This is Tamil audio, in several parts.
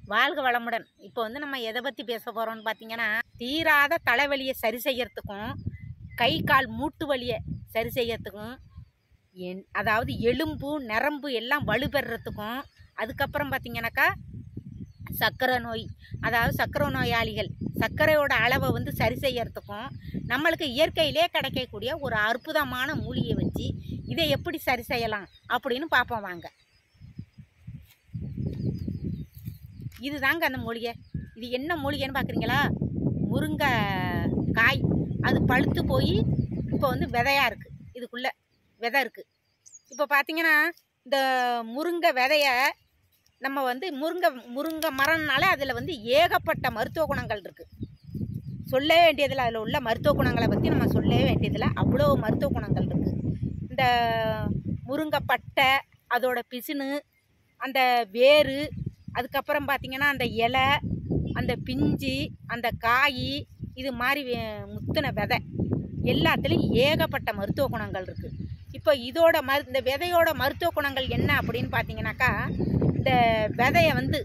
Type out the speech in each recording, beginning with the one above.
வாழ்க வளமுடன் இப்போ வந்து நம்ம எதை பற்றி பேச போகிறோம்னு பார்த்தீங்கன்னா தீராத தலைவலியை சரி செய்யறதுக்கும் கை கால் மூட்டு வலியை சரி செய்யறதுக்கும் என் அதாவது எலும்பு நரம்பு எல்லாம் வலுப்பெறத்துக்கும் அதுக்கப்புறம் பார்த்தீங்கன்னாக்கா சர்க்கரை நோய் அதாவது சர்க்கரை நோயாளிகள் சர்க்கரையோட அளவை வந்து சரி செய்யறதுக்கும் நம்மளுக்கு இயற்கையிலே கிடைக்கக்கூடிய ஒரு அற்புதமான மூலிகை வச்சு இதை எப்படி சரி செய்யலாம் அப்படின்னு பார்ப்போம் வாங்க இதுதாங்க அந்த மூலிகை இது என்ன மூலிகைன்னு பார்க்குறீங்களா முருங்கை காய் அது பழுத்து போய் இப்போ வந்து விதையாக இருக்குது இதுக்குள்ளே விதை இருக்குது இப்போ பார்த்தீங்கன்னா இந்த முருங்கை விதைய நம்ம வந்து முருங்கை முருங்கை மரம்னால அதில் வந்து ஏகப்பட்ட மருத்துவ குணங்கள் இருக்குது சொல்ல வேண்டியதில் அதில் உள்ள மருத்துவ குணங்களை பற்றி நம்ம சொல்லவே வேண்டியதில்லை அவ்வளோ மருத்துவ குணங்கள் இருக்குது இந்த முருங்கை பட்டை அதோட பிசினு அந்த வேறு அதுக்கப்புறம் பார்த்திங்கன்னா அந்த இலை அந்த பிஞ்சு அந்த காய் இது மாதிரி வே- முத்தின விதை எல்லாத்துலேயும் ஏகப்பட்ட மருத்துவ குணங்கள் இருக்குது இப்போ இதோட மரு இந்த விதையோட மருத்துவ குணங்கள் என்ன அப்படின்னு பார்த்தீங்கன்னாக்கா இந்த விதைய வந்து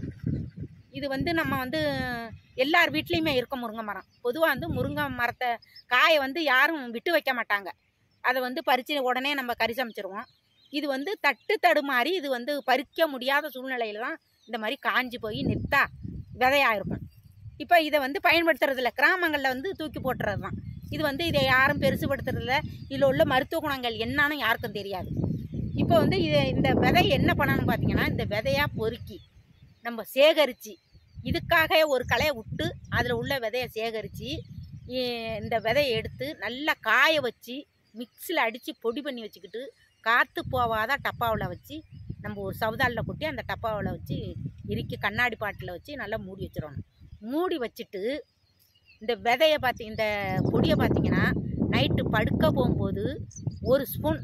இது வந்து நம்ம வந்து எல்லார் வீட்லேயுமே இருக்கும் முருங்கை மரம் பொதுவாக வந்து முருங்கை மரத்தை காயை வந்து யாரும் விட்டு வைக்க மாட்டாங்க அதை வந்து பறித்து உடனே நம்ம கறி சமைச்சிருவோம் இது வந்து தட்டு தடுமாறி இது வந்து பறிக்க முடியாத சூழ்நிலையில தான் இந்த மாதிரி காஞ்சி போய் நிறுத்தா விதையாக இருக்கும் இப்போ இதை வந்து பயன்படுத்துறதில்ல கிராமங்களில் வந்து தூக்கி போட்டுறது தான் இது வந்து இதை யாரும் பெருசுபடுத்துறதில்ல இதில் உள்ள மருத்துவ குணங்கள் என்னன்னு யாருக்கும் தெரியாது இப்போ வந்து இதை இந்த விதை என்ன பண்ணணும்னு பார்த்தீங்கன்னா இந்த விதையாக பொறுக்கி நம்ம சேகரித்து இதுக்காக ஒரு களையை விட்டு அதில் உள்ள விதையை சேகரித்து இந்த விதையை எடுத்து நல்லா காய வச்சு மிக்ஸியில் அடித்து பொடி பண்ணி வச்சுக்கிட்டு காற்று போகாத டப்பாவில் வச்சு நம்ம ஒரு சவுதாலில் கொட்டி அந்த டப்பாவில் வச்சு இறுக்கி கண்ணாடி பாட்டில் வச்சு நல்லா மூடி வச்சிடணும் மூடி வச்சுட்டு இந்த விதையை பார்த்தி இந்த பொடியை பார்த்தீங்கன்னா நைட்டு படுக்க போகும்போது ஒரு ஸ்பூன்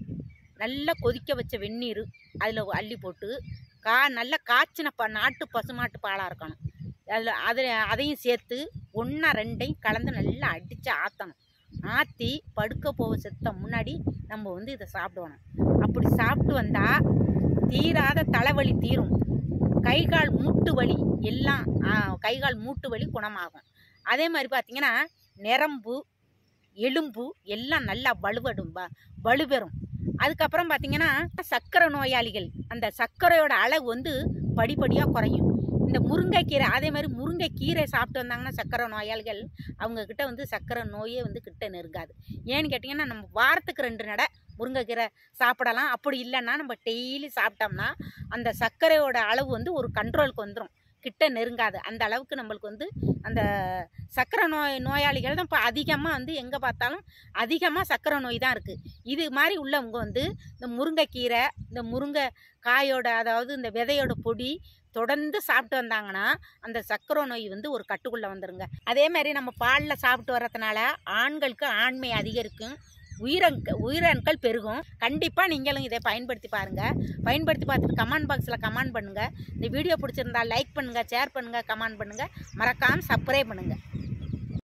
நல்லா கொதிக்க வச்ச வெந்நீர் அதில் அள்ளி போட்டு கா நல்லா காய்ச்சின ப நாட்டு பசுமாட்டு பாலாக இருக்கணும் அதில் அதில் அதையும் சேர்த்து ஒன்றா ரெண்டையும் கலந்து நல்லா அடித்து ஆற்றணும் ஆற்றி படுக்க போக செத்த முன்னாடி நம்ம வந்து இதை சாப்பிடணும் அப்படி சாப்பிட்டு வந்தால் தீராத தலைவலி தீரும் கை கால் மூட்டு வலி எல்லாம் ஆ, கை கால் மூட்டு வலி குணமாகும் அதே மாதிரி பார்த்தீங்கன்னா நரம்பு எலும்பு எல்லாம் நல்லா வலுவடும் வ- வலுப்பெறும் அதுக்கப்புறம் பார்த்தீங்கன்னா சர்க்கரை நோயாளிகள் அந்த சர்க்கரையோட அளவு வந்து படிப்படியாக குறையும் இந்த முருங்கைக்கீரை அதே மாதிரி முருங்கைக்கீரை சாப்பிட்டு வந்தாங்கன்னா சர்க்கரை நோயாளிகள் அவங்க கிட்ட வந்து சர்க்கரை நோயே வந்து கிட்ட நெருங்காது ஏன்னு கேட்டிங்கன்னா நம்ம வாரத்துக்கு ரெண்டு நடை முருங்கைக்கீரை சாப்பிடலாம் அப்படி இல்லைன்னா நம்ம டெய்லி சாப்பிட்டோம்னா அந்த சர்க்கரையோட அளவு வந்து ஒரு கண்ட்ரோலுக்கு வந்துடும் கிட்ட நெருங்காது அந்த அளவுக்கு நம்மளுக்கு வந்து அந்த சர்க்கரை நோய் நோயாளிகள் தான் இப்போ அதிகமாக வந்து எங்கே பார்த்தாலும் அதிகமாக சர்க்கரை நோய் தான் இருக்குது இது மாதிரி உள்ளவங்க வந்து இந்த முருங்கைக்கீரை இந்த முருங்கை காயோட அதாவது இந்த விதையோட பொடி தொடர்ந்து சாப்பிட்டு வந்தாங்கன்னா அந்த சர்க்கரை நோய் வந்து ஒரு கட்டுக்குள்ளே வந்துருங்க அதே மாதிரி நம்ம பாலில் சாப்பிட்டு வர்றதுனால ஆண்களுக்கு ஆண்மை அதிகரிக்கும் உயிரங்க உயிரணுக்கள் பெருகும் கண்டிப்பாக நீங்களும் இதை பயன்படுத்தி பாருங்கள் பயன்படுத்தி பார்த்துட்டு கமெண்ட் பாக்ஸில் கமெண்ட் பண்ணுங்கள் இந்த வீடியோ பிடிச்சிருந்தா லைக் பண்ணுங்கள் ஷேர் பண்ணுங்கள் கமெண்ட் பண்ணுங்கள் மறக்காமல் சப்ஸ்கிரைப் பண்ணுங்கள்